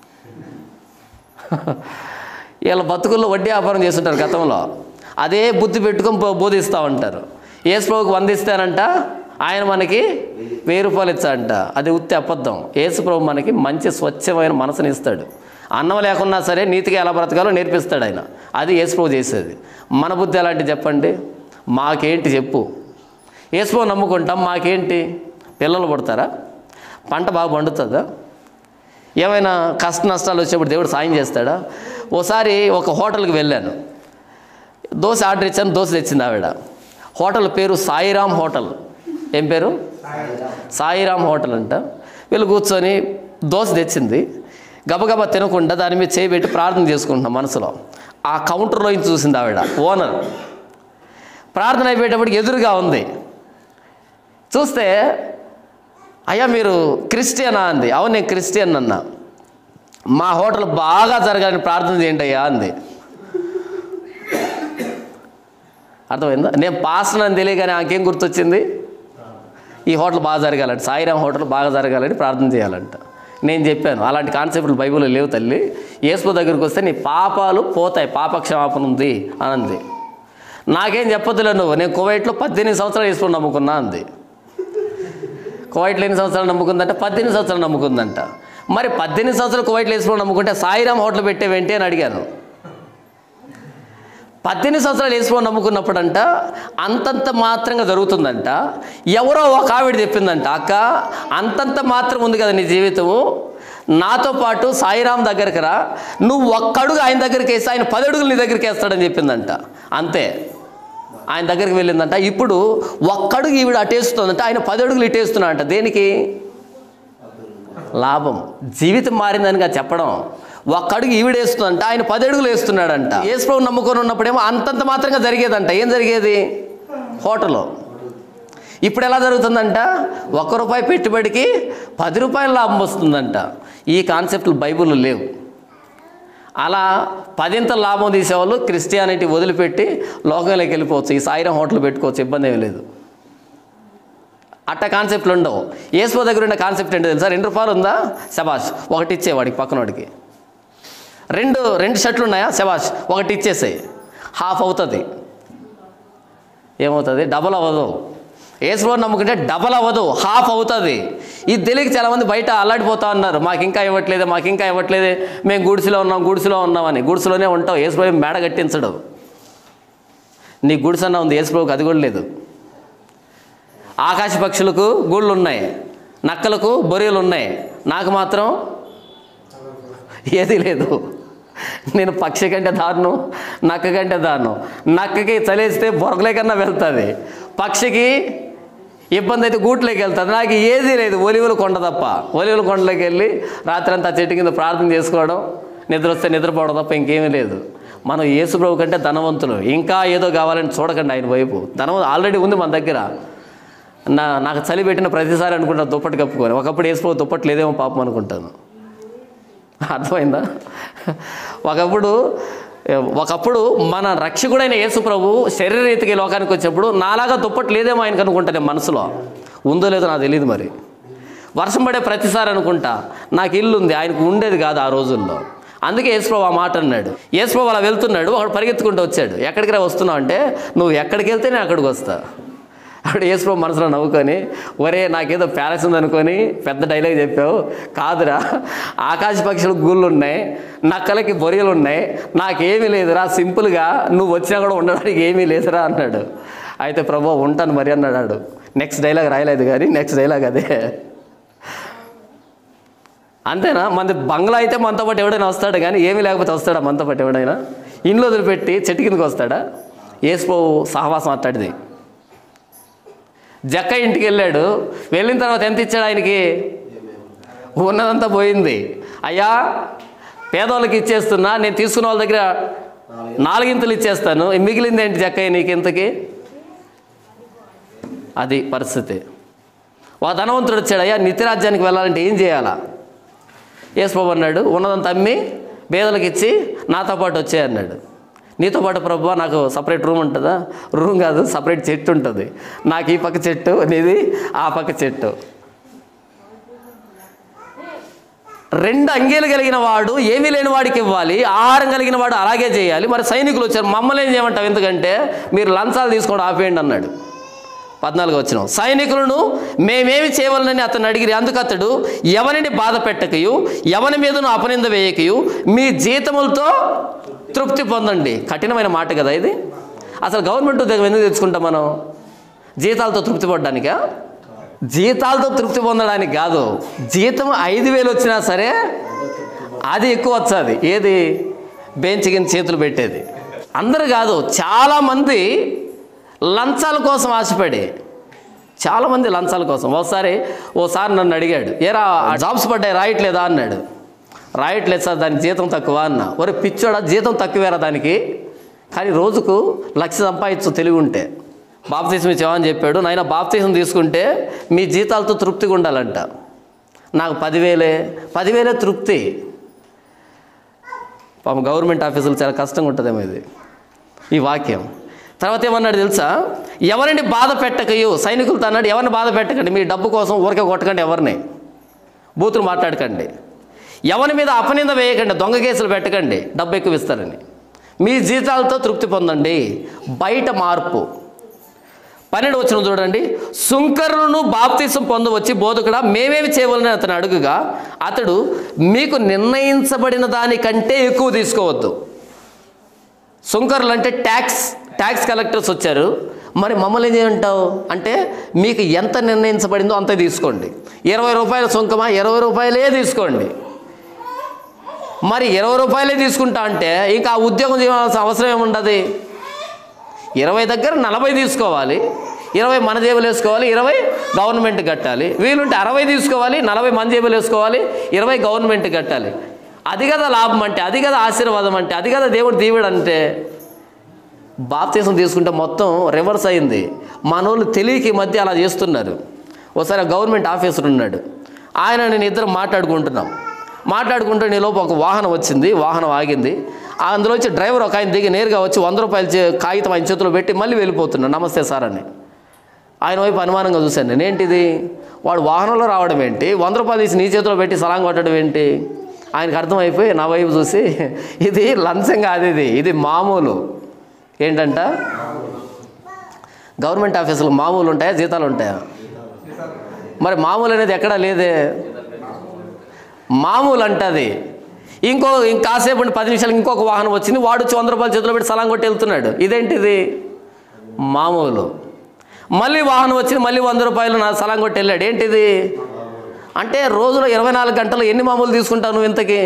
[SPEAKER 1] వీళ్ళ బతుకుల్లో వడ్డీ వ్యాపారం చేస్తుంటారు గతంలో అదే బుద్ధి పెట్టుకొని బో- బోధిస్తూ ఉంటారు ఏసుప్రభుకి వంద ఇస్తానంట ఆయన మనకి వెయ్యి రూపాయలు ఇచ్చాడంట అది ఉత్తి అబద్ధం ఏసుప్రభు మనకి మంచి స్వచ్ఛమైన మనసుని ఇస్తాడు అన్నం లేకున్నా సరే నీతిగా ఎలా బ్రతకాలో నేర్పిస్తాడు ఆయన అది ఏసుప్రభు చేసేది మన బుద్ధి ఎలాంటి చెప్పండి మాకేంటి చెప్పు ఏసుప్రభు నమ్ముకుంటాం మాకేంటి పిల్లలు పుడతారా పంట బాగా పండుతుందా ఏమైనా కష్ట నష్టాలు వచ్చేప్పుడు దేవుడు సాయం చేస్తాడా ఓసారి ఒక హోటల్కి వెళ్ళాను దోశ ఆర్డర్ ఇచ్చాను దోశ తెచ్చింది ఆవిడ హోటల్ పేరు సాయిరామ్ హోటల్ ఏం పేరు సాయిరామ్ హోటల్ అంట వీళ్ళు కూర్చొని దోశ తెచ్చింది గబగబా తినకుండా దాని మీద చేయబెట్టి ప్రార్థన చేసుకుంటున్నాం మనసులో ఆ కౌంటర్లో నుంచి చూసింది ఆవిడ ఓనర్ ప్రార్థన అయిపోయేటప్పటికి ఎదురుగా ఉంది చూస్తే అయ్యా మీరు క్రిస్టియనా అంది అవును నేను క్రిస్టియన్ అన్నా మా హోటల్ బాగా జరగాలని ప్రార్థన చేయండి అయ్యా అంది అర్థమైందా నేను పాస్టర్ అని తెలియగానే ఆమెకేం గుర్తొచ్చింది ఈ హోటల్ బాగా జరగాలంట సాయిరామ్ హోటల్ బాగా జరగాలని ప్రార్థన చేయాలంట నేను చెప్పాను అలాంటి కాన్సెప్ట్లు బైబిల్లో లేవు తల్లి యేసు దగ్గరికి వస్తే నీ పాపాలు పోతాయి పాపక్షమాపణ ఉంది అని అంది నాకేం చెప్పొద్దులే నువ్వు నేను కువైట్లో పద్దెనిమిది సంవత్సరాలు యేసు నమ్ముకున్నా అంది కువైట్లో ఎన్ని సంవత్సరాలు నమ్ముకుందంట పద్దెనిమిది సంవత్సరాలు నమ్ముకుందంట మరి పద్దెనిమిది సంవత్సరాలు కువైట్లో వేసుకుని నమ్ముకుంటే సాయిరామ్ హోటల్ పెట్టేవేంటి అని అడిగాను పద్దెనిమిది సంవత్సరాలు వేసుకొని నమ్ముకున్నప్పుడంట అంతంత మాత్రంగా జరుగుతుందంట ఎవరో ఒక ఆవిడ చెప్పిందంట అక్క అంతంత మాత్రం ఉంది కదా నీ జీవితము నాతో పాటు సాయిరామ్ దగ్గరికి రా నువ్వు ఒక్కడుగు ఆయన దగ్గరికి వేస్తే ఆయన పది అడుగులు నీ దగ్గరికి వేస్తాడని చెప్పిందంట అంతే ఆయన దగ్గరికి వెళ్ళిందంట ఇప్పుడు ఒక్కడుగు ఈవిడ అటేస్తుందంట ఆయన పది అడుగులు ఇటేస్తున్నా అంట దేనికి లాభం జీవితం మారిందని కాదు చెప్పడం ఒక్క అడుగు ఈవిడేస్తుందంట ఆయన పది అడుగులు వేస్తున్నాడంట యేసుప్రభు నమ్ముకొని ఉన్నప్పుడేమో అంతంత మాత్రంగా జరిగేదంట ఏం జరిగేది హోటల్లో ఇప్పుడు ఎలా జరుగుతుందంట ఒక్క రూపాయి పెట్టుబడికి పది రూపాయల లాభం వస్తుందంట ఈ కాన్సెప్ట్లు బైబిల్లో లేవు అలా పదింత లాభం తీసేవాళ్ళు క్రిస్టియానిటీ వదిలిపెట్టి లోకంలోకి వెళ్ళిపోవచ్చు ఈ సాయిరం హోటల్ పెట్టుకోవచ్చు ఇబ్బంది ఏమీ లేదు అట్ట కాన్సెప్ట్లు ఉండవు ఏసుపో దగ్గర ఉన్న కాన్సెప్ట్ ఏంటో తెలుసా రెండు రూపాయలు ఉందా శబాష్ ఒకటి ఇచ్చే వాడికి పక్కనోడికి రెండు రెండు షర్ట్లు ఉన్నాయా శబాష్ ఒకటి ఇచ్చేసాయి హాఫ్ అవుతుంది ఏమవుతుంది డబల్ అవ్వదు ఏసులో నమ్ముకుంటే డబల్ అవ్వదు హాఫ్ అవుతుంది ఇది తెలియక చాలామంది బయట అల్లాడిపోతా ఉన్నారు మాకు ఇంకా ఇవ్వట్లేదే మాకు ఇంకా ఇవ్వట్లేదే మేము గుడిసెలో ఉన్నాం గుడిసెలో ఉన్నామని గుడిసెలోనే ఉంటాం ఏసులో మేడ కట్టించడు నీ గుడిసన్న ఉంది ఏసుప్రభుకి అది కూడా లేదు ఆకాశ పక్షులకు గూళ్ళు ఉన్నాయి నక్కలకు బొరియలు ఉన్నాయి నాకు మాత్రం ఏది లేదు నేను పక్షి కంటే దారుణం నక్క కంటే దారుణం నక్కకి చలేస్తే బొరకలే కన్నా వెళ్తుంది పక్షికి ఇబ్బంది అయితే గూట్లోకి వెళ్తుంది నాకు ఏదీ లేదు ఒలివుల కొండ తప్ప ఒలివుల కొండలోకి వెళ్ళి రాత్రంతా చెట్టు కింద ప్రార్థన చేసుకోవడం నిద్ర వస్తే నిద్రపోవడం తప్ప ఇంకేమీ లేదు మనం యేసుప్రభు కంటే ధనవంతులు ఇంకా ఏదో కావాలని చూడకండి ఆయన వైపు ధనం ఆల్రెడీ ఉంది మన దగ్గర నా నాకు చలి పెట్టిన ప్రతిసారి అనుకుంటా దుప్పటి కప్పుకొని ఒకప్పుడు వేసిపో దుప్పటి లేదేమో పాపం అనుకుంటాను అర్థమైందా ఒకప్పుడు ఒకప్పుడు మన రక్షకుడైన యేసు ప్రభు శరీరరీతికి ఈ లోకానికి వచ్చినప్పుడు నాలాగా దుప్పటి లేదేమో ఆయనకు అనుకుంటాను మనసులో ఉందో లేదో నాకు తెలియదు మరి వర్షం పడే ప్రతిసారి అనుకుంటా నాకు ఇల్లు ఉంది ఆయనకు ఉండేది కాదు ఆ రోజుల్లో అందుకే యేసుప్రభు ఆ మాట అన్నాడు యేసుప్రభు అలా వెళ్తున్నాడు ఒకడు పరిగెత్తుకుంటూ వచ్చాడు ఎక్కడికి రా వస్తున్నావు అంటే నువ్వు ఎక్కడికి వెళ్తే నేను అక్కడికి వస్తా అప్పుడు యేసుప్రభు మనసులో నవ్వుకొని ఒరే నాకేదో ప్యాలెస్ ఉందనుకొని పెద్ద డైలాగ్ చెప్పావు కాదురా ఆకాశ పక్షులు గూళ్ళు ఉన్నాయి నక్కలకి బొరియలు ఉన్నాయి నాకేమీ లేదురా సింపుల్గా నువ్వు వచ్చినా కూడా ఉండడానికి ఏమీ లేదురా అన్నాడు అయితే ప్రభు ఉంటాను మరి అన్నాడు నెక్స్ట్ డైలాగ్ రాయలేదు కానీ నెక్స్ట్ డైలాగ్ అదే అంతేనా మనది బంగ్లా అయితే మనతో పాటు ఎవడైనా వస్తాడు కానీ ఏమీ లేకపోతే వస్తాడా మనతో పాటు ఎవడైనా ఇంట్లో వదిలిపెట్టి చెట్టు కిందకి వస్తాడా ఏసిపోవు సహవాసం అట్టాడిది జక్క ఇంటికి వెళ్ళాడు వెళ్ళిన తర్వాత ఎంత ఇచ్చాడు ఆయనకి ఉన్నదంతా పోయింది అయ్యా పేదవాళ్ళకి ఇచ్చేస్తున్నా నేను తీసుకున్న వాళ్ళ దగ్గర నాలుగింతలు ఇచ్చేస్తాను మిగిలింది ఏంటి జక్కయ్య నీకు ఇంతకి అది పరిస్థితి వా ధనవంతుడు వచ్చాడు అయ్యా నిత్యరాజ్యానికి వెళ్ళాలంటే ఏం చేయాలా యేసుబాబు అన్నాడు ఉన్నదంతా అమ్మి పేదలకు ఇచ్చి నాతో పాటు వచ్చే అన్నాడు నీతో పాటు ప్రభు నాకు సపరేట్ రూమ్ ఉంటుందా రూమ్ కాదు సపరేట్ చెట్టు ఉంటుంది నాకు ఈ పక్క చెట్టు నీది ఆ పక్క చెట్టు రెండు అంగీలు కలిగిన వాడు ఏమీ లేని వాడికి ఇవ్వాలి ఆహారం కలిగిన వాడు అలాగే చేయాలి మరి సైనికులు వచ్చారు మమ్మల్ని ఏం చేయమంటావు ఎందుకంటే మీరు లంచాలు తీసుకోవడం ఆపేయండి అన్నాడు పద్నాలుగు వచ్చిన సైనికులను మేమేమి చేయవలనని అతను అడిగిరి అందుకు అతడు ఎవరిని బాధ పెట్టకయు ఎవరి మీదను అపనింద వేయకయు మీ జీతములతో తృప్తి పొందండి కఠినమైన మాట కదా ఇది అసలు గవర్నమెంట్ ఉద్యోగం ఎందుకు తెచ్చుకుంటాం మనం జీతాలతో తృప్తి పడడానికా జీతాలతో తృప్తి పొందడానికి కాదు జీతం ఐదు వేలు వచ్చినా సరే అది ఎక్కువ వచ్చాది ఏది బెంచ్ కింద చేతులు పెట్టేది అందరు కాదు చాలామంది లంచాల కోసం ఆశపడి చాలామంది లంచాల కోసం ఒకసారి ఓసారి నన్ను అడిగాడు ఏరా ఆ జాబ్స్ పడ్డాయి రాయట్లేదా అన్నాడు రాయట్లేదు సార్ దానికి జీతం తక్కువ అన్న ఒరే పిచ్చోడా జీతం తక్కువేరా దానికి కానీ రోజుకు లక్ష సంపాదించు తెలివి ఉంటే బాప్తీసం ఇచ్చామని చెప్పాడు నాయన బాప్తీసం తీసుకుంటే మీ జీతాలతో తృప్తిగా ఉండాలంట నాకు పదివేలే పదివేలే తృప్తి పాపం గవర్నమెంట్ ఆఫీసులు చాలా కష్టంగా ఉంటుందేమో ఇది ఈ వాక్యం తర్వాత ఏమన్నాడు తెలుసా ఎవరిని బాధ పెట్టకయు సైనికులతో అన్నాడు ఎవరిని బాధ పెట్టకండి మీ డబ్బు కోసం ఊరికే కొట్టకండి ఎవరిని బూతులు మాట్లాడకండి ఎవరి మీద అపనింద వేయకండి దొంగ కేసులు పెట్టకండి డబ్బు ఎక్కువ ఇస్తారని మీ జీతాలతో తృప్తి పొందండి బయట మార్పు పన్నెండు వచ్చిన చూడండి సుంకరులను బాప్తీసం పొందవచ్చి బోధకుడా మేమేమి చేయవలని అతను అడుగుగా అతడు మీకు నిర్ణయించబడిన దానికంటే ఎక్కువ తీసుకోవద్దు సుంకరులు అంటే ట్యాక్స్ ట్యాక్స్ కలెక్టర్స్ వచ్చారు మరి మమ్మల్ని ఏం చేయంటావు అంటే మీకు ఎంత నిర్ణయించబడిందో అంతే తీసుకోండి ఇరవై రూపాయల సుంకమా ఇరవై రూపాయలే తీసుకోండి మరి ఇరవై రూపాయలే తీసుకుంటా అంటే ఇంకా ఆ ఉద్యోగం చేయాల్సిన అవసరం ఏముండదు ఇరవై దగ్గర నలభై తీసుకోవాలి ఇరవై మన జేబులు వేసుకోవాలి ఇరవై గవర్నమెంట్ కట్టాలి వీలుంటే అరవై తీసుకోవాలి నలభై మన జేబులు వేసుకోవాలి ఇరవై గవర్నమెంట్ కట్టాలి అది కదా లాభం అంటే అది కదా ఆశీర్వాదం అంటే అది కదా దేవుడు దీవుడు అంటే బాప్తీసం తీసుకుంటే మొత్తం రివర్స్ అయింది మనోళ్ళు తెలియక ఈ మధ్య అలా చేస్తున్నారు ఒకసారి ఆ గవర్నమెంట్ ఆఫీసర్ ఉన్నాడు ఆయన నేను ఇద్దరు మాట్లాడుకుంటున్నాం మాట్లాడుకుంటే నీలోపు ఒక వాహనం వచ్చింది వాహనం ఆగింది అందులో వచ్చి డ్రైవర్ ఒక ఆయన దిగి నేరుగా వచ్చి వంద రూపాయలు చే- కాగితం ఆయన చేతిలో పెట్టి మళ్ళీ వెళ్ళిపోతున్నాడు నమస్తే సార్ అని ఆయన వైపు అనుమానంగా చూశాను నేను ఏంటిది వాడు వాహనంలో రావడం ఏంటి వంద రూపాయలు తీసి నీ చేతిలో పెట్టి సలాం కొట్టడం ఏంటి ఆయనకు అర్థమైపోయి నా వైపు చూసి ఇది లంచం కాదు ఇది ఇది మామూలు ఏంటంట గవర్నమెంట్ ఆఫీసులు మామూలు ఉంటాయా జీతాలు ఉంటాయా మరి మామూలు అనేది ఎక్కడా లేదే మామూలు అంటది ఇంకో ఇంకాసేపు ఉండి పది నిమిషాలు ఇంకొక వాహనం వచ్చింది వాడు వచ్చి వంద రూపాయలు చేతిలో పెట్టి సలాం కొట్టి వెళ్తున్నాడు ఇదేంటిది మామూలు మళ్ళీ వాహనం వచ్చింది మళ్ళీ వంద రూపాయలు నా సలాం కొట్టి వెళ్ళాడు ఏంటిది అంటే రోజులో ఇరవై నాలుగు గంటలు ఎన్ని మామూలు తీసుకుంటావు నువ్వు ఇంతకి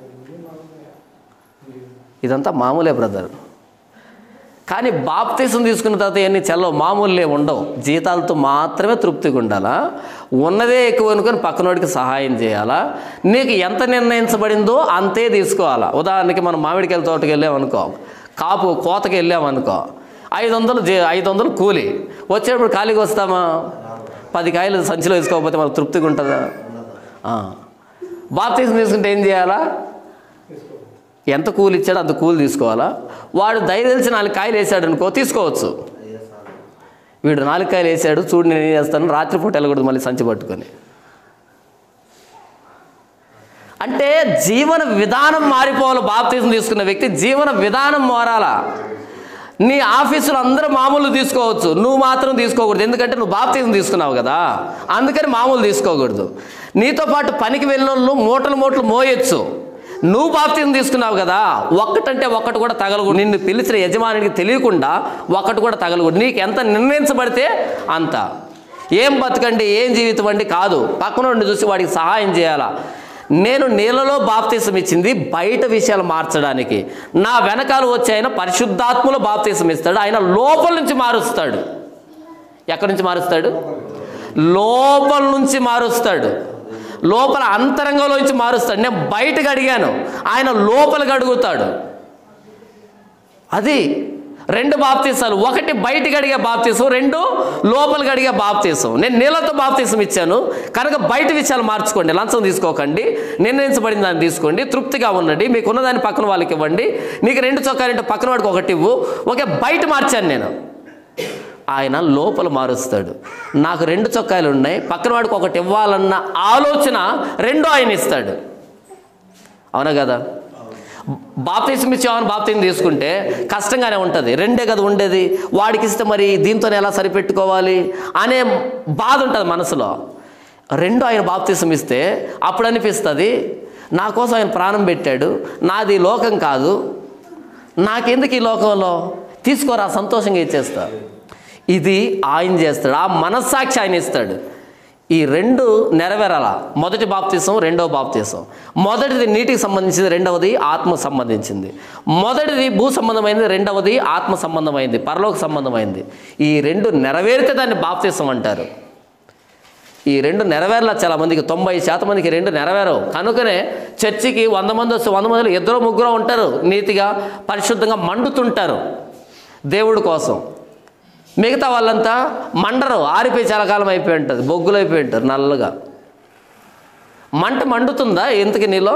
[SPEAKER 1] ఇదంతా మామూలే బ్రదర్ కానీ బాప్తీసం తీసుకున్న తర్వాత ఎన్ని చల్లో మామూలులే ఉండవు జీతాలతో మాత్రమే తృప్తిగా ఉండాలా ఉన్నదే ఎక్కువ అనుకొని పక్కనోడికి సహాయం చేయాలా నీకు ఎంత నిర్ణయించబడిందో అంతే తీసుకోవాలా ఉదాహరణకి మనం మామిడికాయల తోటకి వెళ్ళామనుకో కాపు కోతకి వెళ్ళామనుకో ఐదు వందలు జీ ఐదు వందలు కూలి వచ్చేటప్పుడు ఖాళీగా వస్తామా పది కాయలు సంచిలో వేసుకోకపోతే మనకు తృప్తిగా ఉంటుందా ఆ. బాప్తీసం తీసుకుంటే ఏం చేయాలా ఎంత కూలి ఇచ్చాడో అంత కూలి తీసుకోవాలా వాడు దయ తెలిసి నాలుగు కాయలు వేసాడు అనుకో తీసుకోవచ్చు వీడు నాలుగు కాయలు వేసాడు చూడు నేను ఏం చేస్తాను రాత్రిపూట వెళ్ళకూడదు మళ్ళీ సంచి పట్టుకొని అంటే జీవన విధానం మారిపోవాలి బాప్తీసం తీసుకున్న వ్యక్తి జీవన విధానం మారాలా నీ ఆఫీసులో అందరూ మామూలు తీసుకోవచ్చు నువ్వు మాత్రం తీసుకోకూడదు ఎందుకంటే నువ్వు బాప్తీసం తీసుకున్నావు కదా అందుకని మామూలు తీసుకోకూడదు నీతో పాటు పనికి వెళ్ళిన వాళ్ళు మూటలు మూటలు మోయొచ్చు నువ్వు బాప్తీసం తీసుకున్నావు కదా ఒక్కటంటే ఒక్కటి కూడా తగలకూడదు నిన్ను పిలిచిన యజమానికి తెలియకుండా ఒక్కటి కూడా తగలకూడదు నీకు ఎంత నిర్ణయించబడితే అంత ఏం బతకండి ఏం జీవితం అండి కాదు పక్కన చూసి వాడికి సహాయం చేయాలా నేను నీళ్ళలో బాప్తీసం ఇచ్చింది బయట విషయాలు మార్చడానికి నా వెనకాల వచ్చి ఆయన పరిశుద్ధాత్మలో బాప్తీసం ఇస్తాడు ఆయన లోపల నుంచి మారుస్తాడు ఎక్కడి నుంచి మారుస్తాడు లోపల నుంచి మారుస్తాడు లోపల అంతరంగంలోంచి మారుస్తాడు నేను బయటకు అడిగాను ఆయన లోపలికి అడుగుతాడు అది రెండు బాప్తీసాలు ఒకటి బయటికి అడిగే బాప్తీసం రెండు లోపలికి అడిగే బాప్తీసం నేను నీళ్ళతో బాప్తీసం ఇచ్చాను కనుక బయట విషయాలు మార్చుకోండి లంచం తీసుకోకండి నిర్ణయించబడిన దాన్ని తీసుకోండి తృప్తిగా ఉండండి మీకు ఉన్నదాన్ని పక్కన వాళ్ళకి ఇవ్వండి నీకు రెండు చొక్కాలంటే పక్కన వాడికి ఒకటి ఇవ్వు ఒకే బయట మార్చాను నేను ఆయన లోపల మారుస్తాడు నాకు రెండు చొక్కాయలు ఉన్నాయి పక్కన వాడికి ఒకటి ఇవ్వాలన్న ఆలోచన రెండు ఆయన ఇస్తాడు అవునా కదా బాప్తీసం ఇచ్చామని బాప్తీసం తీసుకుంటే కష్టంగానే ఉంటుంది రెండే కదా ఉండేది వాడికి ఇస్తే మరి దీంతో ఎలా సరిపెట్టుకోవాలి అనే బాధ ఉంటుంది మనసులో రెండు ఆయన బాప్తీసం ఇస్తే అప్పుడు అనిపిస్తుంది నా కోసం ఆయన ప్రాణం పెట్టాడు నాది ఈ లోకం కాదు నాకెందుకు ఈ లోకంలో తీసుకోరా సంతోషంగా ఇచ్చేస్తా ఇది ఆయన చేస్తాడు ఆ మనస్సాక్షి ఆయన ఇస్తాడు ఈ రెండు నెరవేరాల మొదటి బాప్తీసం రెండవ బాప్తీసం మొదటిది నీటికి సంబంధించింది రెండవది ఆత్మ సంబంధించింది మొదటిది భూ సంబంధమైంది రెండవది ఆత్మ సంబంధమైంది పరలోక సంబంధమైంది ఈ రెండు నెరవేరితే దాన్ని బాప్తీసం అంటారు ఈ రెండు నెరవేరలా చాలా మందికి తొంభై శాతం మందికి రెండు నెరవేరవు కనుకనే చర్చికి వంద మంది వస్తే వంద మందిలో ఇద్దరు ముగ్గురు ఉంటారు నీతిగా పరిశుద్ధంగా మండుతుంటారు దేవుడి కోసం మిగతా వాళ్ళంతా మండరు ఆరిపోయి చాలా కాలం అయిపోయి ఉంటుంది బొగ్గులు అయిపోయి ఉంటారు నల్లగా మంట మండుతుందా ఇంతకి నీలో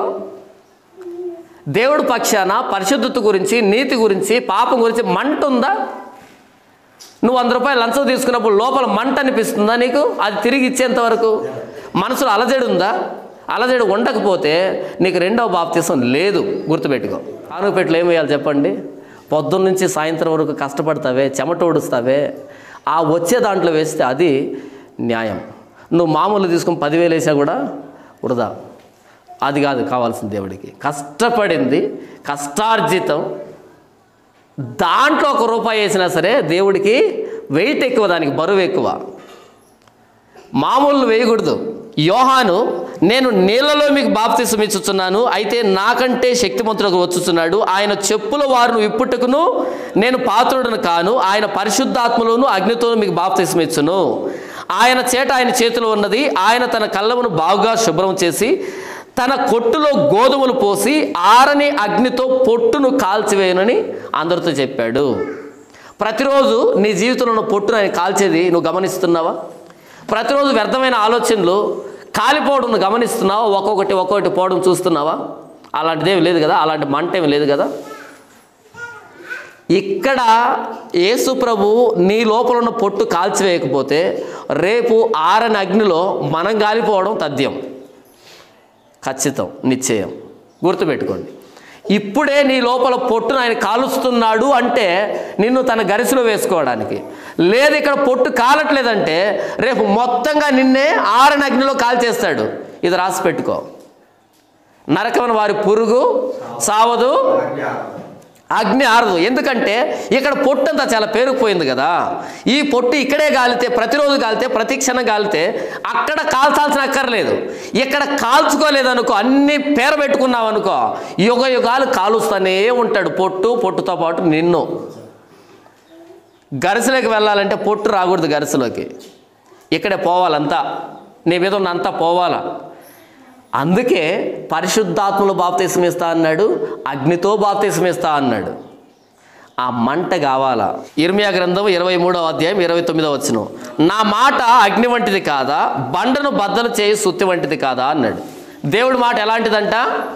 [SPEAKER 1] దేవుడి పక్షాన పరిశుద్ధత గురించి నీతి గురించి పాపం గురించి మంట ఉందా నువ్వు వంద రూపాయలు లంచం తీసుకున్నప్పుడు లోపల మంట అనిపిస్తుందా నీకు అది తిరిగి ఇచ్చేంత వరకు మనసులో అలజడి ఉందా అలజడి ఉండకపోతే నీకు రెండవ బాప్తీసం లేదు గుర్తుపెట్టుకో ఆనుపెట్లు ఏం వేయాలి చెప్పండి పొద్దున్న నుంచి సాయంత్రం వరకు కష్టపడతావే చెమట ఓడుస్తావే ఆ వచ్చే దాంట్లో వేస్తే అది న్యాయం నువ్వు మామూలు తీసుకుని పదివేలు వేసా కూడా వృధా అది కాదు కావాల్సిన దేవుడికి కష్టపడింది కష్టార్జితం దాంట్లో ఒక రూపాయి వేసినా సరే దేవుడికి వెయిట్ ఎక్కువ దానికి బరువు ఎక్కువ మామూలు వేయకూడదు యోహాను నేను నీళ్ళలో మీకు బాప్తిసం ఇచ్చుచున్నాను అయితే నాకంటే శక్తిమంతులకు వచ్చుచున్నాడు ఆయన చెప్పుల వారును ఇప్పుటకును నేను పాత్రుడను కాను ఆయన పరిశుద్ధాత్మలోను అగ్నితోను మీకు బాప్తిసం ఇచ్చును ఆయన చేట ఆయన చేతిలో ఉన్నది ఆయన తన కళ్ళమును బాగుగా శుభ్రం చేసి తన కొట్టులో గోధుమలు పోసి ఆరని అగ్నితో పొట్టును కాల్చివేయనని అందరితో చెప్పాడు ప్రతిరోజు నీ జీవితంలో ఉన్న పొట్టును ఆయన కాల్చేది నువ్వు గమనిస్తున్నావా ప్రతిరోజు వ్యర్థమైన ఆలోచనలు కాలిపోవడం నువ్వు గమనిస్తున్నావా ఒక్కొక్కటి ఒక్కొక్కటి పోవడం చూస్తున్నావా అలాంటిదేమి లేదు కదా అలాంటి మంట ఏమి లేదు కదా ఇక్కడ యేసు ప్రభు నీ లోపల ఉన్న పొట్టు కాల్చివేయకపోతే రేపు ఆరని అగ్నిలో మనం గాలిపోవడం తథ్యం ఖచ్చితం నిశ్చయం గుర్తుపెట్టుకోండి ఇప్పుడే నీ లోపల పొట్టును ఆయన కాలుస్తున్నాడు అంటే నిన్ను తన గరిసెలో వేసుకోవడానికి లేదు ఇక్కడ పొట్టు కాలట్లేదంటే రేపు మొత్తంగా నిన్నే ఆరని అగ్నిలో కాల్చేస్తాడు ఇది రాసి పెట్టుకో నరకమైన వారి పురుగు సావదు అగ్ని ఆరదు ఎందుకంటే ఇక్కడ పొట్టు అంతా చాలా పేరుకుపోయింది కదా ఈ పొట్టు ఇక్కడే గాలితే ప్రతిరోజు గాలితే ప్రతి క్షణం గాలితే అక్కడ కాల్చాల్సిన అక్కర్లేదు ఇక్కడ కాల్చుకోలేదనుకో అన్ని పేర పెట్టుకున్నావు అనుకో యుగ యుగాలు కాలుస్తూనే ఉంటాడు పొట్టు పొట్టుతో పాటు నిన్ను గరిసెలోకి వెళ్ళాలంటే పొట్టు రాకూడదు గరిసెలోకి ఇక్కడే పోవాలంతా నీ మీద ఉన్న అంతా పోవాలా అందుకే పరిశుద్ధాత్మలో బాప్తీసం ఇస్తా అన్నాడు అగ్నితో బాప్తీసం ఇస్తా అన్నాడు ఆ మంట కావాలా ఇర్మియా గ్రంథం ఇరవై మూడవ అధ్యాయం ఇరవై తొమ్మిదవ వచ్చిన నా మాట అగ్ని వంటిది కాదా బండను బద్దలు చేయి సుత్తి వంటిది కాదా అన్నాడు దేవుడి మాట ఎలాంటిదంట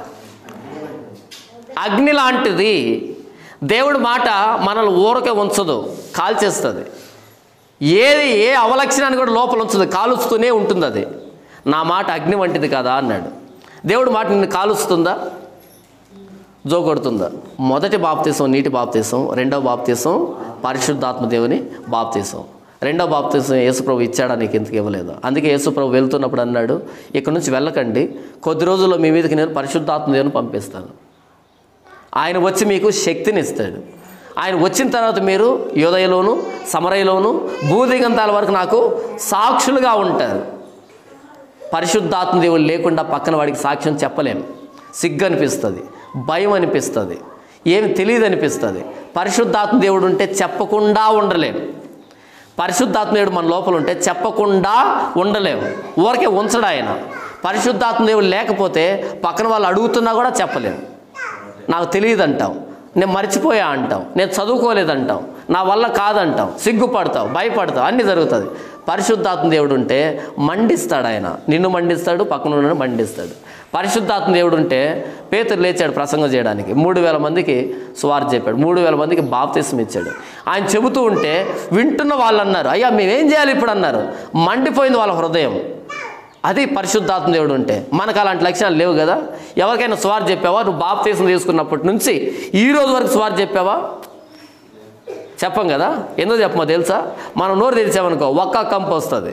[SPEAKER 1] అగ్ని లాంటిది దేవుడి మాట మనల్ని ఊరకే ఉంచదు కాల్చేస్తుంది ఏది ఏ అవలక్షణాన్ని కూడా లోపల ఉంచదు కాలుస్తూనే ఉంటుంది అది నా మాట అగ్ని వంటిది కదా అన్నాడు దేవుడి మాట నిన్ను కాలుస్తుందా జోకొడుతుందా మొదటి బాప్తీసం నీటి బాప్తీసం రెండవ బాప్తీసం పరిశుద్ధాత్మ దేవుని బాప్తీసం రెండవ బాప్తీసం యేసుప్రభు ఇచ్చాడా నీకు ఎందుకు ఇవ్వలేదు అందుకే యేసుప్రభు వెళ్తున్నప్పుడు అన్నాడు ఇక్కడ నుంచి వెళ్ళకండి కొద్ది రోజుల్లో మీ మీదకి నేను పరిశుద్ధాత్మ దేవుని పంపిస్తాను ఆయన వచ్చి మీకు శక్తిని ఇస్తాడు ఆయన వచ్చిన తర్వాత మీరు యోదయలోను సమరయలోను భూదిగంతాల వరకు నాకు సాక్షులుగా ఉంటారు పరిశుద్ధాత్మ దేవుడు లేకుండా పక్కన వాడికి సాక్ష్యం చెప్పలేం సిగ్గు అనిపిస్తుంది భయం అనిపిస్తుంది ఏమి తెలియదు అనిపిస్తుంది పరిశుద్ధాత్మ దేవుడు ఉంటే చెప్పకుండా ఉండలేం పరిశుద్ధాత్మ దేవుడు మన లోపల ఉంటే చెప్పకుండా ఉండలేము ఊరికే ఉంచడు ఆయన పరిశుద్ధాత్మ దేవుడు లేకపోతే పక్కన వాళ్ళు అడుగుతున్నా కూడా చెప్పలేము నాకు తెలియదు అంటాం నేను మర్చిపోయా అంటాం నేను చదువుకోలేదంటాం నా వల్ల కాదంటాం సిగ్గుపడతావు భయపడతావు అన్నీ జరుగుతుంది పరిశుద్ధాత్మ దేవుడు ఉంటే మండిస్తాడు ఆయన నిన్ను మండిస్తాడు పక్కన ఉన్న మండిస్తాడు పరిశుద్ధాత్మ దేవుడు ఉంటే పేతురు లేచాడు ప్రసంగం చేయడానికి మూడు వేల మందికి స్వార్థ చెప్పాడు మూడు వేల మందికి బాప్తిసం ఇచ్చాడు ఆయన చెబుతూ ఉంటే వింటున్న వాళ్ళు అన్నారు అయ్యా మేమేం చేయాలి ఇప్పుడు అన్నారు మండిపోయింది వాళ్ళ హృదయం అది పరిశుద్ధాత్మ దేవుడు ఉంటే మనకు అలాంటి లక్షణాలు లేవు కదా ఎవరికైనా స్వార్థ చెప్పావా నువ్వు బాప్తీసం తీసుకున్నప్పటి నుంచి ఈ రోజు వరకు స్వార్థ చెప్పావా చెప్పం కదా ఎందుకు చెప్పమో తెలుసా మనం నోరు తెరిచామనుకో ఒక్క కంపు వస్తుంది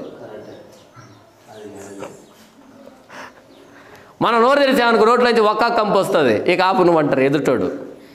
[SPEAKER 1] మనం నోరు తెరిచామనుకో రోడ్లోంచి ఒక్క కంపు వస్తుంది ఇక ఆపు నువ్వు అంటారు ఎదుటోడు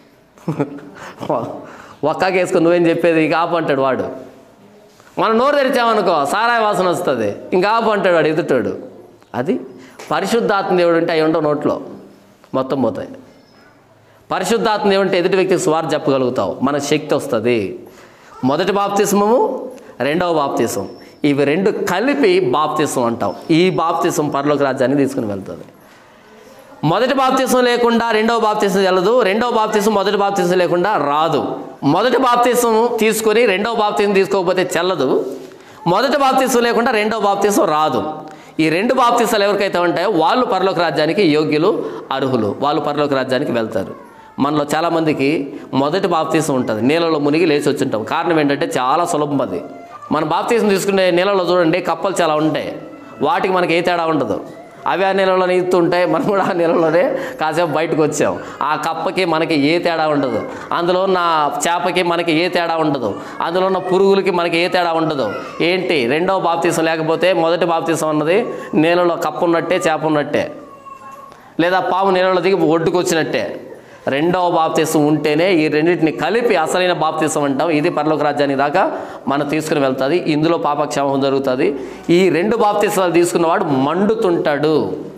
[SPEAKER 1] ఒక్కకి వేసుకుని నువ్వేం చెప్పేది ఇక ఆపు అంటాడు వాడు మనం నోరు తెరిచామనుకో సారాయ వాసన వస్తుంది ఇంకా ఆపు అంటాడు వాడు ఎదుటోడు అది పరిశుద్ధాత్మ దేవుడు ఉంటే అవి ఉండవు నోట్లో మొత్తం పోతాయి పరిశుద్ధాత్మ దేవుడు ఉంటే ఎదుటి వ్యక్తికి స్వార్థ చెప్పగలుగుతావు మనకు శక్తి వస్తుంది మొదటి బాప్తిస్మము రెండవ బాప్తిసం ఇవి రెండు కలిపి బాప్తిసం అంటాం ఈ బాప్తిసం పరలోక రాజ్యాన్ని తీసుకుని వెళ్తుంది మొదటి బాప్తిసం లేకుండా రెండవ బాప్తిసం వెళ్ళదు రెండవ బాప్తిసం మొదటి బాప్తిసం లేకుండా రాదు మొదటి బాప్తిసం తీసుకొని రెండవ బాప్తిసం తీసుకోకపోతే చెల్లదు మొదటి బాప్తిసం లేకుండా రెండవ బాప్తిసం రాదు ఈ రెండు బాప్తిసాలు ఎవరికైతే ఉంటాయో వాళ్ళు పరలోక రాజ్యానికి యోగ్యులు అర్హులు వాళ్ళు పరలోక రాజ్యానికి వెళ్తారు మనలో చాలామందికి మొదటి బాప్తీసం ఉంటుంది నీళ్ళలో మునిగి లేచి వచ్చుంటాం కారణం ఏంటంటే చాలా సులభం అది మన బాప్తీసం తీసుకునే నీళ్ళలో చూడండి కప్పలు చాలా ఉంటాయి వాటికి మనకి ఏ తేడా ఉండదు అవి ఆ నీళ్ళలో ఈదుతుంటాయి మనం కూడా ఆ నీళ్ళలోనే కాసేపు బయటకు వచ్చాం ఆ కప్పకి మనకి ఏ తేడా ఉండదు అందులో ఉన్న చేపకి మనకి ఏ తేడా ఉండదు అందులో ఉన్న పురుగులకి మనకి ఏ తేడా ఉండదు ఏంటి రెండవ బాప్తీసం లేకపోతే మొదటి బాప్తీసం అన్నది నీళ్ళలో కప్ప ఉన్నట్టే చేప ఉన్నట్టే లేదా పాము నీళ్ళలో దిగి ఒడ్డుకు వచ్చినట్టే రెండవ బాప్తీసం ఉంటేనే ఈ రెండింటిని కలిపి అసలైన బాప్తీసం అంటాం ఇది పరలోక రాజ్యానికి దాకా మనం తీసుకుని వెళ్తుంది ఇందులో పాపక్షేమం జరుగుతుంది ఈ రెండు బాప్తీసాలు తీసుకున్నవాడు మండుతుంటాడు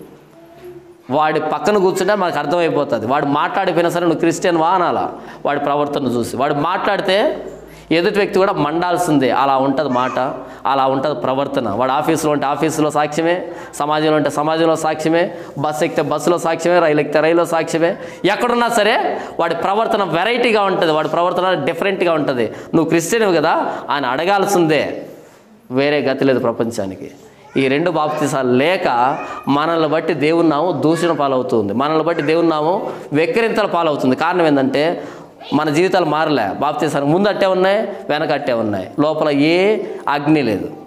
[SPEAKER 1] వాడి పక్కన కూర్చుంటే మనకు అర్థమైపోతుంది వాడు మాట్లాడిపోయినా సరే నువ్వు క్రిస్టియన్ వా అనాలా వాడి ప్రవర్తన చూసి వాడు మాట్లాడితే ఎదుటి వ్యక్తి కూడా మండాల్సిందే అలా ఉంటుంది మాట అలా ఉంటుంది ప్రవర్తన వాడు ఆఫీసులో ఉంటే ఆఫీసులో సాక్ష్యమే సమాజంలో ఉంటే సమాజంలో సాక్ష్యమే బస్సు ఎక్కితే బస్సులో సాక్ష్యమే రైలు ఎక్కితే రైల్లో సాక్ష్యమే ఎక్కడున్నా సరే వాడి ప్రవర్తన వెరైటీగా ఉంటుంది వాడి ప్రవర్తన డిఫరెంట్గా ఉంటుంది నువ్వు క్రిస్టియన్ కదా ఆయన అడగాల్సిందే వేరే గతి లేదు ప్రపంచానికి ఈ రెండు బాప్తిసాలు లేక మనల్ని బట్టి దేవుని నామం దూషణ పాలవుతుంది మనల్ని బట్టి దేవుని నామం వెక్కిరింతల పాలవుతుంది కారణం ఏంటంటే మన జీవితాలు మారలే బాప్తిసాలు ముందు అట్టే ఉన్నాయి వెనక అట్టే ఉన్నాయి లోపల ఏ అగ్ని లేదు